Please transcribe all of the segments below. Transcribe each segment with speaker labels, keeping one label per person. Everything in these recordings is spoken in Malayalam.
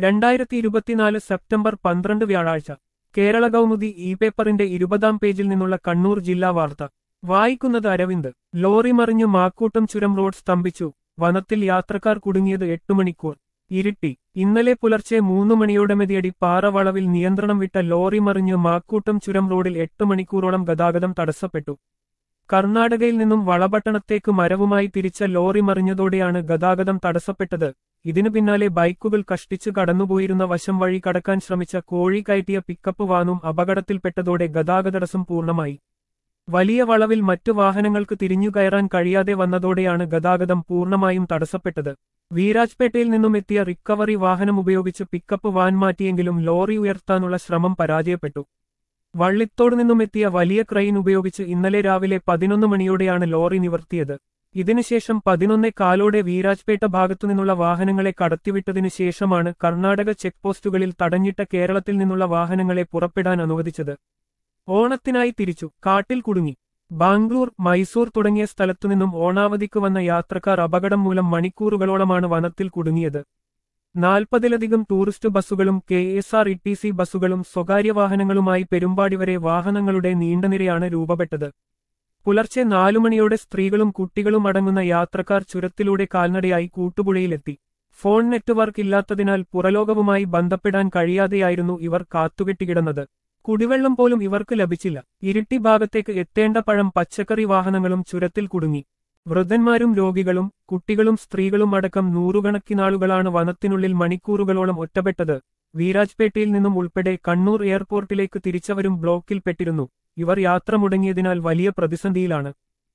Speaker 1: രണ്ടായിരത്തി ഇരുപത്തിനാല് സെപ്റ്റംബർ പന്ത്രണ്ട് വ്യാഴാഴ്ച കേരള കൗമുദി ഇ പേപ്പറിന്റെ ഇരുപതാം പേജിൽ നിന്നുള്ള കണ്ണൂർ ജില്ലാ വാർത്ത വായിക്കുന്നത് അരവിന്ദ് ലോറി മറിഞ്ഞു മാക്കൂട്ടം ചുരം റോഡ് സ്തംഭിച്ചു വനത്തിൽ യാത്രക്കാർ കുടുങ്ങിയത് എട്ടു മണിക്കൂർ ഇരുട്ടി ഇന്നലെ പുലർച്ചെ മൂന്നു മണിയോടെ മെതിയടി പാറവളവിൽ നിയന്ത്രണം വിട്ട ലോറി മറിഞ്ഞ് മാക്കൂട്ടം ചുരം റോഡിൽ എട്ട് മണിക്കൂറോളം ഗതാഗതം തടസ്സപ്പെട്ടു കർണാടകയിൽ നിന്നും വളപട്ടണത്തേക്ക് മരവുമായി തിരിച്ച ലോറി മറിഞ്ഞതോടെയാണ് ഗതാഗതം തടസ്സപ്പെട്ടത് ഇതിനു പിന്നാലെ ബൈക്കുകൾ കഷ്ടിച്ചു കടന്നുപോയിരുന്ന വശം വഴി കടക്കാൻ ശ്രമിച്ച കോഴി കയറ്റിയ പിക്കപ്പ് വാനും അപകടത്തിൽപ്പെട്ടതോടെ ഗതാഗതടസ്സം പൂർണ്ണമായി വലിയ വളവിൽ മറ്റു വാഹനങ്ങൾക്ക് തിരിഞ്ഞു കയറാൻ കഴിയാതെ വന്നതോടെയാണ് ഗതാഗതം പൂർണ്ണമായും തടസ്സപ്പെട്ടത് വീരാജ്പേട്ടയിൽ നിന്നും എത്തിയ റിക്കവറി വാഹനം ഉപയോഗിച്ച് പിക്കപ്പ് വാൻ മാറ്റിയെങ്കിലും ലോറി ഉയർത്താനുള്ള ശ്രമം പരാജയപ്പെട്ടു വള്ളിത്തോട് നിന്നും എത്തിയ വലിയ ക്രെയിൻ ഉപയോഗിച്ച് ഇന്നലെ രാവിലെ പതിനൊന്ന് മണിയോടെയാണ് ലോറി നിവർത്തിയത് ഇതിനുശേഷം പതിനൊന്നേ കാലോടെ വീരാജ്പേട്ട ഭാഗത്തുനിന്നുള്ള വാഹനങ്ങളെ കടത്തിവിട്ടതിനു ശേഷമാണ് കർണാടക ചെക്ക് പോസ്റ്റുകളിൽ തടഞ്ഞിട്ട കേരളത്തിൽ നിന്നുള്ള വാഹനങ്ങളെ പുറപ്പെടാൻ അനുവദിച്ചത് ഓണത്തിനായി തിരിച്ചു കാട്ടിൽ കുടുങ്ങി ബാംഗ്ലൂർ മൈസൂർ തുടങ്ങിയ സ്ഥലത്തുനിന്നും ഓണാവധിക്ക് വന്ന യാത്രക്കാർ അപകടം മൂലം മണിക്കൂറുകളോളമാണ് വനത്തിൽ കുടുങ്ങിയത് നാൽപ്പതിലധികം ടൂറിസ്റ്റ് ബസ്സുകളും K S R E T C ബസ്സുകളും സ്വകാര്യ വാഹനങ്ങളുമായി പെരുമ്പാടി വരെ വാഹനങ്ങളുടെ നീണ്ടനിരയാണ് രൂപപ്പെട്ടത് പുലർച്ചെ നാലുമണിയോടെ സ്ത്രീകളും കുട്ടികളും അടങ്ങുന്ന യാത്രക്കാർ ചുരത്തിലൂടെ കാൽനടയായി കൂട്ടുപുഴയിലെത്തി ഫോൺ നെറ്റ്വർക്ക് ഇല്ലാത്തതിനാൽ പുറലോകവുമായി ബന്ധപ്പെടാൻ കഴിയാതെയായിരുന്നു ഇവർ കാത്തുകെട്ടിക്കിടന്നത് കുടിവെള്ളം പോലും ഇവർക്ക് ലഭിച്ചില്ല ഇരിട്ടി ഭാഗത്തേക്ക് എത്തേണ്ട പഴം പച്ചക്കറി വാഹനങ്ങളും ചുരത്തിൽ കുടുങ്ങി വൃദ്ധന്മാരും രോഗികളും കുട്ടികളും സ്ത്രീകളും അടക്കം നൂറുകണക്കിനാളുകളാണ് വനത്തിനുള്ളിൽ മണിക്കൂറുകളോളം ഒറ്റപ്പെട്ടത് വീരാജ്പേട്ടയിൽ നിന്നും ഉൾപ്പെടെ കണ്ണൂർ എയർപോർട്ടിലേക്ക് തിരിച്ചവരും ബ്ലോക്കിൽപ്പെട്ടിരുന്നു ഇവർ യാത്ര മുടങ്ങിയതിനാൽ വലിയ പ്രതിസന്ധിയിലാണ്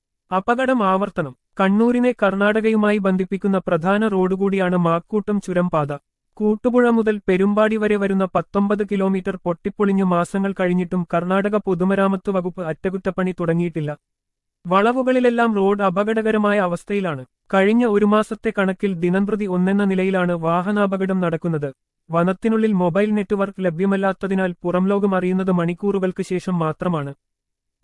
Speaker 1: അപകടം ആവർത്തനം കണ്ണൂരിനെ കർണാടകയുമായി ബന്ധിപ്പിക്കുന്ന പ്രധാന റോഡ് കൂടിയാണ് മാക്കൂട്ടം ചുരം പാത കൂട്ടുപുഴ മുതൽ പെരുമ്പാടി വരെ വരുന്ന പത്തൊമ്പത് കിലോമീറ്റർ പൊട്ടിപ്പൊളിഞ്ഞു മാസങ്ങൾ കഴിഞ്ഞിട്ടും കർണാടക പൊതുമരാമത്ത് വകുപ്പ് അറ്റകുറ്റപ്പണി തുടങ്ങിയിട്ടില്ല വളവുകളിലെല്ലാം റോഡ് അപകടകരമായ അവസ്ഥയിലാണ് കഴിഞ്ഞ ഒരു മാസത്തെ കണക്കിൽ ദിനംപ്രതി ഒന്നെന്ന നിലയിലാണ് വാഹനാപകടം നടക്കുന്നത് വനത്തിനുള്ളിൽ മൊബൈൽ നെറ്റ്വർക്ക് ലഭ്യമല്ലാത്തതിനാൽ പുറംലോകം അറിയുന്നത് മണിക്കൂറുകൾക്ക് ശേഷം മാത്രമാണ്